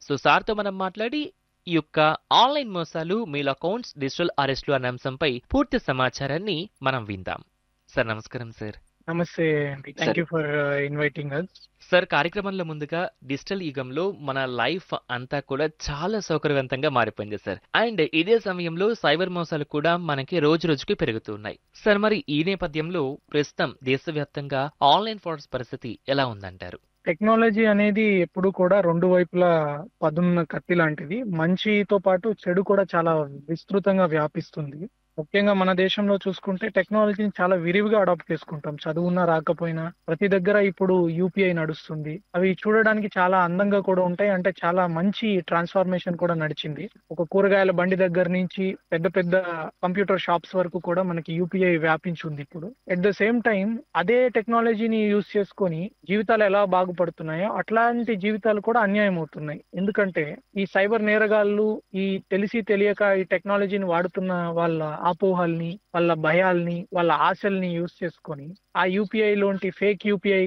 So సార్‌తో మనం మాట్లాడి ఈ యొక్క ఆన్‌లైన్ మోసాలు, మెయిల్ అకౌంట్స్, డిజిటల్ అరెస్ట్‌లు అనే అంశంపై పూర్తి సమాచారాన్ని మనం విందాం. సార్ నమస్కారం సార్. నమస్తే అండి. Thank sir you for inviting us. Sir కార్యక్రమంలో ముందుగా డిజిటల్ యుగంలో మన లైఫ్ అంతా కూడా చాలా సౌకర్యవంతంగా మారిపోయింది సార్. అండ్ ఇదే సమయంలో సైబర్ మోసాలు కూడా మనకి రోజు రోజుకి పెరుగుతూ ఉన్నాయి. సార్ మరి ఈ నేపథ్యంలో ప్రస్తుతం దేశవ్యాప్తంగా ఆన్‌లైన్ ఫ్రాడ్స్ పరిస్థితి ఎలా ఉందంటారు? టెక్నాలజీ అనేది ఎప్పుడు కూడా 2 వైపులా పదున్న కత్తి లాంటిది. మంచితో పాటు చెడు కూడా చాలా విస్తృతంగా వ్యాపిస్తుంది. ముఖ్యంగా మన దేశంలో చూసుకుంటే టెక్నాలజీని చాలా విరివిగా అడాప్ట్ చేసుకుంటాం. చదువున్నా రాకపోయినా ప్రతి దగ్గర ఇప్పుడు యూపీఐ నడుస్తుంది. అవి చూడడానికి చాలా అందంగా కూడా ఉంటాయి. అంటే చాలా మంచి ట్రాన్స్‌ఫార్మేషన్ కూడా నడిచింది. ఒక కూరగాయల బండి దగ్గర నుంచి పెద్ద పెద్ద కంప్యూటర్ షాప్స్ వరకు కూడా మనకి యూపీఐ వ్యాపించి ఉంది ఇప్పుడు. ఎట్ ద సేమ్ టైమ్ అదే టెక్నాలజీని యూజ్ చేసుకొని జీవితాలు ఎలా బాగుపడుతున్నాయో అట్లాంటి జీవితాలు కూడా అన్యాయం అవుతున్నాయి. ఎందుకంటే ఈ సైబర్ నేరగాళ్ళు ఈ తెలిసి తెలియక ఈ టెక్నాలజీని వాడుతున్న వాళ్ళ అపోహల్ని, వాళ్ళ భయాల్ని, వాళ్ళ ఆశల్ని యూజ్ చేసుకొని ఆ యూపీఐ లోంటి ఫేక్ యూపీఐ